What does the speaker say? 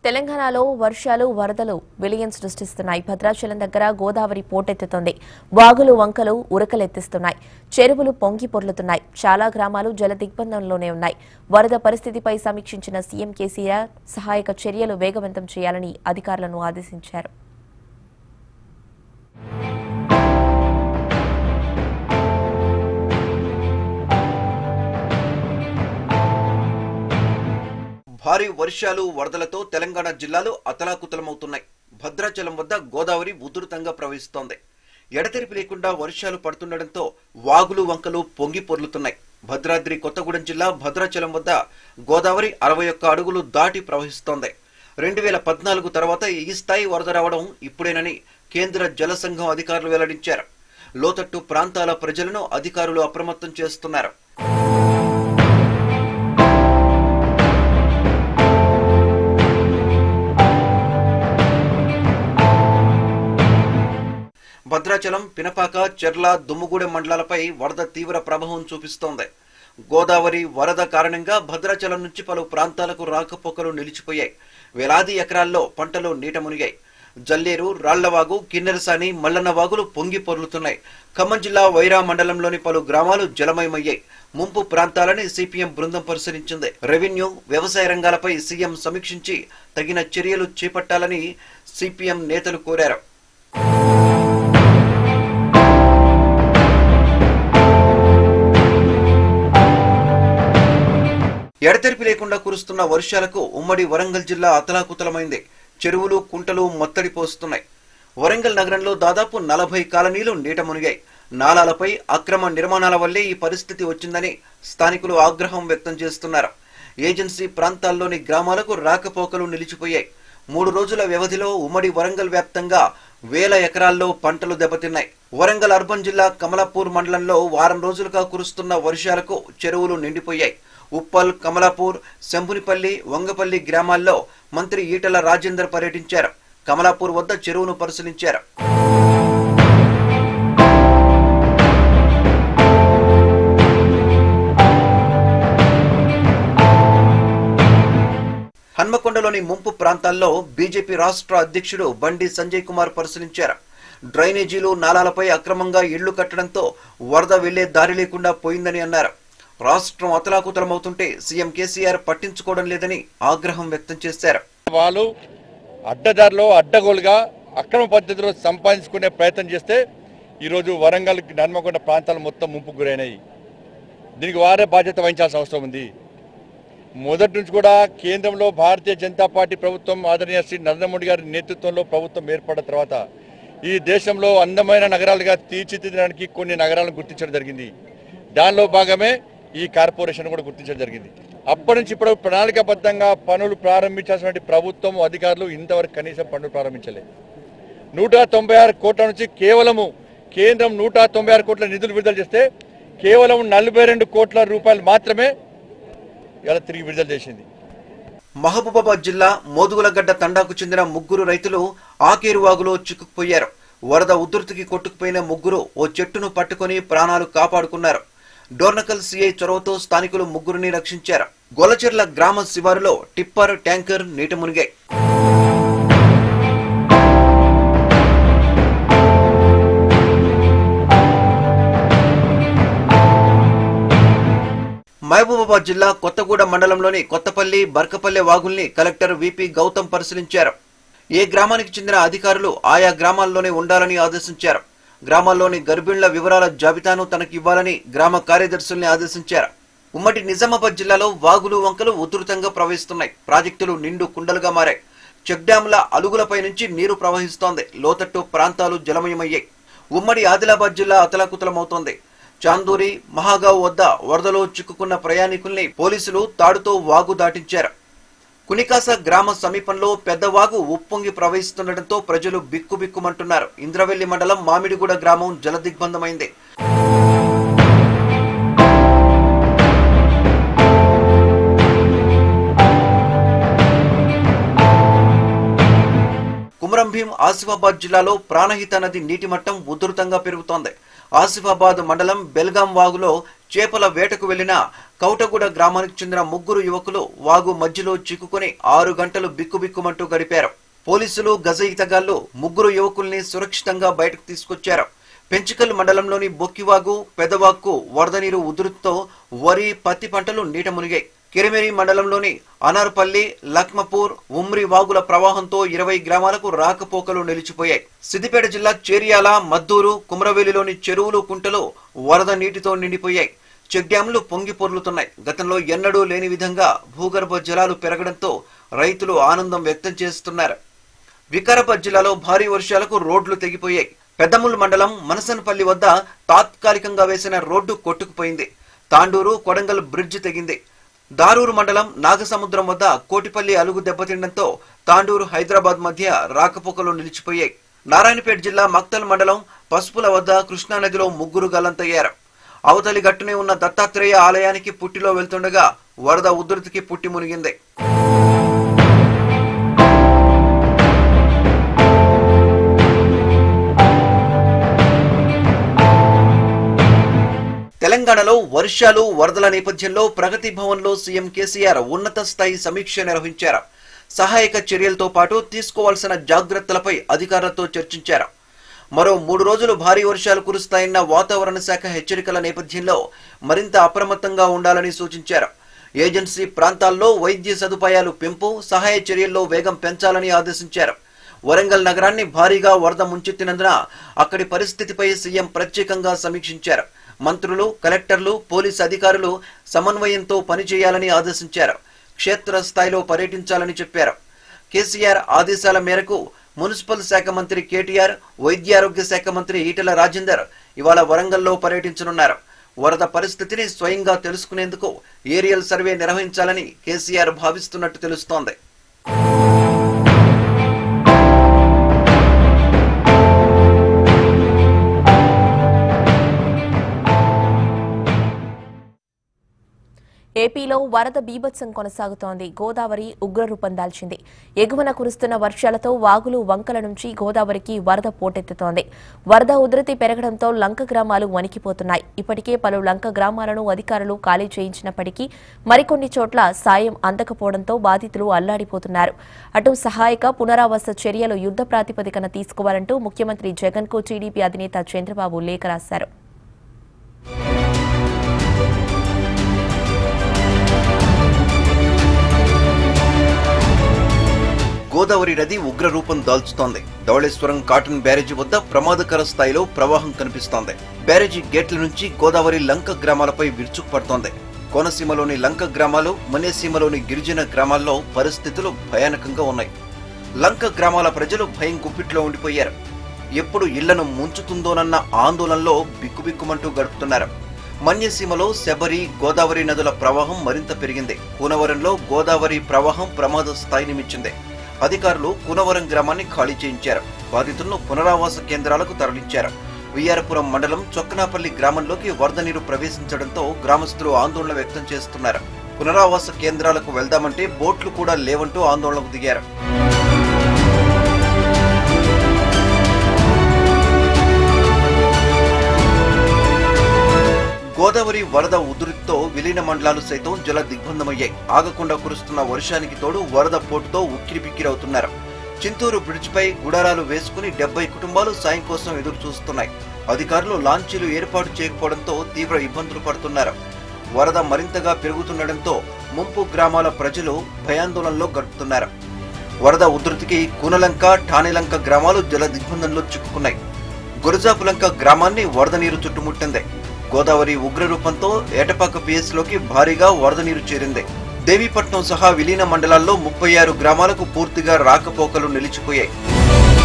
తెలంగాణలో వర్షాలు వరదలు విలయం సృష్టిస్తున్నాయి భద్రాచలం దగ్గర గోదావరి పోటెత్తుతోంది వాగులు వంకలు ఉరకలెత్తిస్తున్నాయి చెరువులు పొంగి పొర్లుతున్నాయి చాలా గ్రామాలు జల దిగ్బంధంలోనే ఉన్నాయి వరద పరిస్థితిపై సమీక్షించిన సీఎం కేసీఆర్ సహాయక చర్యలు వేగవంతం చేయాలని అధికారులను ఆదేశించారు భారీ వర్షాలు వరదలతో తెలంగాణ జిల్లాలు అతలాకుతలమవుతున్నాయి భద్రాచలం వద్ద గోదావరి ఉధృతంగా ప్రవహిస్తోంది ఎడతెరిపి లేకుండా వర్షాలు పడుతుండటంతో వాగులు వంకలు పొంగి పొర్లుతున్నాయి భద్రాద్రి కొత్తగూడెం జిల్లా భద్రాచలం వద్ద గోదావరి అరవై ఒక్క అడుగులు దాటి ప్రవహిస్తోంది రెండు వేల పద్నాలుగు తర్వాత ఈ స్థాయి వరద రావడం ఇప్పుడేనని కేంద్ర జల సంఘం అధికారులు వెల్లడించారు లోతట్టు ప్రాంతాల ప్రజలను అధికారులు అప్రమత్తం చేస్తున్నారు భద్రాచలం పినపాక చెర్ల దుమ్ముగూడెం మండలాలపై వరద తీవ్ర ప్రభావం చూపిస్తోంది గోదావరి వరద కారణంగా భద్రాచలం నుంచి పలు ప్రాంతాలకు రాకపోకలు నిలిచిపోయాయి వేలాది ఎకరాల్లో పంటలు నీట మునిగాయి జల్లేరు రాళ్లవాగు కిన్నెరసాని మల్లన్న వాగులు పొంగి పొర్లుతున్నాయి ఖమ్మం జిల్లా వైరా మండలంలోని పలు గ్రామాలు జలమయమయ్యాయి ముంపు ప్రాంతాలని సిపిఎం బృందం పరిశీలించింది రెవెన్యూ వ్యవసాయ రంగాలపై సీఎం సమీక్షించి తగిన చర్యలు చేపట్టాలని సిపిఎం నేతలు కోరారు ఎడతెరిపి లేకుండా కురుస్తున్న వర్షాలకు ఉమ్మడి వరంగల్ జిల్లా అతలాకుతలమైంది చెరువులు కుంటలు మత్తడి పోస్తున్నాయి వరంగల్ నగరంలో దాదాపు నలభై కాలనీలు నీట మునిగాయి నాలాలపై అక్రమ నిర్మాణాల వల్లే ఈ పరిస్థితి వచ్చిందని స్థానికులు ఆగ్రహం వ్యక్తం చేస్తున్నారు ఏజెన్సీ ప్రాంతాల్లోని గ్రామాలకు రాకపోకలు నిలిచిపోయాయి మూడు రోజుల వ్యవధిలో ఉమ్మడి వరంగల్ వ్యాప్తంగా వేల ఎకరాల్లో పంటలు దెబ్బతిన్నాయి వరంగల్ అర్బన్ జిల్లా కమలాపూర్ మండలంలో వారం రోజులుగా కురుస్తున్న వర్షాలకు చెరువులు నిండిపోయాయి ఉప్పల్ కమలాపూర్ శంభునిపల్లి వంగపల్లి గ్రామాల్లో మంత్రి ఈటల రాజేందర్ పర్యటించారు కమలాపూర్ వద్ద చెరువును పరిశీలించారు హన్మకొండలోని ముంపు ప్రాంతాల్లో బీజేపీ రాష్ట్ర అధ్యక్షుడు బండి సంజయ్ కుమార్ పరిశీలించారు డ్రైనేజీలు నాలాలపై అక్రమంగా ఇళ్లు కట్టడంతో వరద వెళ్లే దారి లేకుండా పోయిందని అన్నారు రాష్ట్రం అతలాకుతలమవుతుంటే సీఎం కేసీఆర్ పట్టించుకోవడం లేదని ఆగ్రహం వ్యక్తం చేశారు వాళ్ళు అడ్డదారిలో అడ్డగోలుగా అక్రమ పద్ధతిలో సంపాదించుకునే ప్రయత్నం చేస్తే ఈరోజు వరంగల్ నన్మకొండ ప్రాంతాలు మొత్తం ముంపు గురైనాయి దీనికి వారే బాధ్యత వహించాల్సిన అవసరం ఉంది మొదటి నుంచి కూడా కేంద్రంలో భారతీయ జనతా పార్టీ ప్రభుత్వం ఆదరణీయ శ్రీ నరేంద్ర మోడీ గారి నేతృత్వంలో ప్రభుత్వం ఏర్పడిన తర్వాత ఈ దేశంలో అందమైన నగరాలుగా తీర్చిదిద్దడానికి కొన్ని నగరాలను గుర్తించడం జరిగింది దానిలో భాగమే ఈ కార్పొరేషన్ కూడా గుర్తించడం జరిగింది అప్పటి నుంచి ఇప్పుడు ప్రణాళికాబద్ధంగా పనులు ప్రారంభించాల్సిన ప్రభుత్వం అధికారులు ఇంతవరకు కనీసం పనులు ప్రారంభించలేదు నూట తొంభై ఆరు కోట్ల నుంచి కేవలము కేంద్రం నూట తొంభై ఆరు కోట్ల నిధులు విడుదల చేస్తే కేవలం నలభై రెండు కోట్ల రూపాయలు మాత్రమే ఇలా తిరిగి విడుదల చేసింది మహబూబాబాద్ జిల్లా మోదుగులగడ్డ తండాకు చెందిన ముగ్గురు రైతులు ఆకేరువాగులో చిక్కుకుపోయారు వరద ఉధృతికి కొట్టుకుపోయిన ముగ్గురు ఓ చెట్టును పట్టుకొని ప్రాణాలు కాపాడుకున్నారు డోర్నకల్ సిఐ చొరవతో స్థానికులు ముగ్గురిని రక్షించారు గొల్లచెర్ల గ్రామ శివారులో టిప్పర్ ట్యాంకర్ నీట మునిగాయి మహబూబాబాద్ జిల్లా కొత్తగూడ మండలంలోని కొత్తపల్లి బర్కపల్లె వాగుల్ని కలెక్టర్ విపి గౌతమ్ పరిశీలించారు ఏ గ్రామానికి చెందిన అధికారులు ఆయా గ్రామాల్లోనే ఉండాలని ఆదేశించారు గ్రామాల్లోని గర్భిణుల వివరాల జాబితాను తనకి ఇవ్వాలని గ్రామ కార్యదర్శుల్ని ఆదేశించారు ఉమ్మడి నిజామాబాద్ జిల్లాలో వాగులు వంకలు ఉధృతంగా ప్రవహిస్తున్నాయి ప్రాజెక్టులు నిండు కుండలుగా మారాయి చెక్ డ్యాంల అలుగులపై నుంచి నీరు ప్రవహిస్తోంది లోతట్టు ప్రాంతాలు జలమయమయ్యాయి ఉమ్మడి ఆదిలాబాద్ జిల్లా అతలాకుతలమవుతోంది చాందూరి మహాగావ్ వద్ద వరదలో చిక్కుకున్న ప్రయాణికుల్ని పోలీసులు తాడుతో వాగు దాటించారు కునికాస గ్రామ సమీపంలో పెద్ద వాగు ఉప్పొంగి ప్రవహిస్తుండటంతో ప్రజలు బిక్కుబిక్కుమంటున్నారు ఇంద్రవెల్లి మండలం మామిడిగూడ గ్రామం జలదిగ్బంధమైంది కుమరం భీం ఆసిఫాబాద్ జిల్లాలో ప్రాణహిత నది నీటి మట్టం ఉధృతంగా పెరుగుతోంది ఆసిఫాబాద్ మండలం బెల్గాం వాగులో చేపల వేటకు వెళ్లిన కౌటగూడ గ్రామానికి చెందిన ముగ్గురు యువకులు వాగు మధ్యలో చిక్కుకుని ఆరు గంటలు బిక్కుబిక్కుమంటూ గడిపారు పోలీసులు గజ ఈతగాళ్లు ముగ్గురు యువకుల్ని సురక్షితంగా బయటకు తీసుకొచ్చారు పెంచికల్ మండలంలోని బొక్కివాగు పెదవాగ్కు వరద నీరు ఉధృతితో వరి పత్తి పంటలు నీట మునిగాయి కిరిమెరి మండలంలోని అనార్పల్లి లక్మపూర్ ఉమ్రి వాగుల ప్రవాహంతో ఇరవై గ్రామాలకు రాకపోకలు నిలిచిపోయాయి సిద్దిపేట జిల్లా చేరియాల మద్దూరు కుమ్రవేలిలోని చెరువులు కుంటలు వరద నీటితో నిండిపోయాయి చెక్ డ్యాంలు పొంగి పొర్లుతున్నాయి గతంలో ఎన్నడూ లేని విధంగా భూగర్భ జలాలు పెరగడంతో రైతులు ఆనందం వ్యక్తం చేస్తున్నారు వికారాబాద్ జిల్లాలో భారీ వర్షాలకు రోడ్లు తెగిపోయాయి పెద్దముల్ మండలం మనసనపల్లి వద్ద తాత్కాలికంగా వేసిన రోడ్డు కొట్టుకుపోయింది తాండూరు కొడంగల్ బ్రిడ్జ్ తెగింది దారూరు మండలం నాగసముద్రం వద్ద కోటిపల్లి అలుగు దెబ్బతిండడంతో తాండూరు హైదరాబాద్ మధ్య రాకపోకలు నిలిచిపోయాయి నారాయణపేట జిల్లా మక్తల్ మండలం పసుపుల వద్ద కృష్ణానదిలో ముగ్గురు గల్లంతయ్యారు అవతలి గట్టునే ఉన్న దత్తాత్రేయ ఆలయానికి పుట్టిలో వెళ్తుండగా వరద ఉధృతికి పుట్టి మునిగింది తెలంగాణలో వర్షాలు వరదల నేపథ్యంలో ప్రగతి భవన్లో సీఎం కేసీఆర్ ఉన్నత స్థాయి సమీక్ష నిర్వహించారు సహాయక చర్యలతో పాటు తీసుకోవాల్సిన జాగ్రత్తలపై అధికారులతో చర్చించారు మరో మూడు రోజులు భారీ వర్షాలు కురుస్తాయన్న వాతావరణ శాఖ హెచ్చరికల నేపథ్యంలో మరింత అప్రమత్తంగా ఉండాలని సూచించారు ఏజెన్సీ ప్రాంతాల్లో వైద్య సదుపాయాలు పెంపు సహాయ చర్యల్లో వేగం పెంచాలని ఆదేశించారు వరంగల్ నగరాన్ని భారీగా వరద ముంచెత్తినందున అక్కడి పరిస్థితిపై సీఎం ప్రత్యేకంగా సమీక్షించారు మంత్రులు కలెక్టర్లు పోలీస్ అధికారులు సమన్వయంతో పనిచేయాలని ఆదేశించారు క్షేత్ర స్థాయిలో పర్యటించాలని చెప్పారు కేసీఆర్ ఆదేశాల మేరకు మున్సిపల్ శాఖ మంత్రి కేటీఆర్ వైద్యారోగ్య శాఖ మంత్రి ఈటెల రాజేందర్ ఇవాళ వరంగల్లో పర్యటించనున్నారు వరద పరిస్థితిని స్వయంగా తెలుసుకునేందుకు ఏరియల్ సర్వే నిర్వహించాలని కేసీఆర్ భావిస్తున్నట్టు తెలుస్తోంది ఏపీలో వరద బీభత్సం కొనసాగుతోంది గోదావరి ఉగ్రరూపం దాల్చింది ఎగువన కురుస్తున్న వర్షాలతో వాగులు వంకల నుంచి గోదావరికి వరద పోటెత్తుతోంది వరద ఉధృతి పెరగడంతో లంక గ్రామాలు వణికిపోతున్నాయి ఇప్పటికే పలు లంక గ్రామాలను అధికారులు ఖాళీ చేయించినప్పటికీ మరికొన్ని చోట్ల సాయం అందకపోవడంతో బాధితులు అల్లాడిపోతున్నారు అటు సహాయక పునరావాస చర్యలు యుద్ధ ప్రాతిపదికన తీసుకోవాలంటూ ముఖ్యమంత్రి జగన్ కు టీడీపీ అధినేత చంద్రబాబు లేఖ రాశారు గోదావరి నది ఉగ్ర రూపం దాల్చుతోంది ధవళేశ్వరం కాటన్ బ్యారేజీ వద్ద ప్రమాదకర స్థాయిలో ప్రవాహం కనిపిస్తోంది బ్యారేజీ గేట్ల నుంచి గోదావరి లంక గ్రామాలపై విరుచుకుపడుతోంది కోనసీమలోని లంక గ్రామాలు మనేసీమలోని గిరిజన గ్రామాల్లో పరిస్థితులు భయానకంగా ఉన్నాయి లంక గ్రామాల ప్రజలు భయం గుప్పిట్లో ఉండిపోయారు ఎప్పుడు ఇళ్లను ముంచుతుందోనన్న ఆందోళనలో బిక్కుబిక్కుమంటూ గడుపుతున్నారు మన్యసీమలో శబరి గోదావరి నదుల ప్రవాహం మరింత పెరిగింది కూనవరంలో గోదావరి ప్రవాహం ప్రమాద స్థాయిని మించింది అధికారులు కూనవరం గ్రామాన్ని ఖాళీ చేయించారు బాధితులను పునరావాస కేంద్రాలకు తరలించారు వియ్యారపురం మండలం చొక్కనాపల్లి గ్రామంలోకి వరద నీరు ప్రవేశించడంతో గ్రామస్తులు ఆందోళన వ్యక్తం చేస్తున్నారు పునరావాస కేంద్రాలకు వెళ్దామంటే బోట్లు కూడా లేవంటూ ఆందోళనకు దిగారు గోదావరి వరద ఉధృతితో విలీన మండలాలు సైతం జల దిగ్బంధమయ్యాయి ఆగకుండా కురుస్తున్న వర్షానికి తోడు వరద పోటుతో ఉక్కిరిబిక్కిరవుతున్నారు చింతూరు బ్రిడ్జిపై గుడారాలు వేసుకుని డెబ్బై కుటుంబాలు సాయం కోసం ఎదురు చూస్తున్నాయి అధికారులు లాంచీలు ఏర్పాటు చేయకపోవడంతో తీవ్ర ఇబ్బందులు పడుతున్నారు వరద మరింతగా పెరుగుతుండటంతో ముంపు గ్రామాల ప్రజలు భయాందోళనలో గడుపుతున్నారు వరద ఉధృతికి కూనలంక ఠాణిలంక గ్రామాలు జల దిగ్బంధంలో చిక్కుకున్నాయి గురజాపులంక గ్రామాన్ని వరద నీరు చుట్టుముట్టింది గోదావరి ఉగ్రరూపంతో ఏటపాక పిఎస్ లోకి భారీగా వరద నీరు చేరింది దేవీపట్నం సహా విలీన మండలాల్లో ముప్పై ఆరు గ్రామాలకు పూర్తిగా రాకపోకలు నిలిచిపోయాయి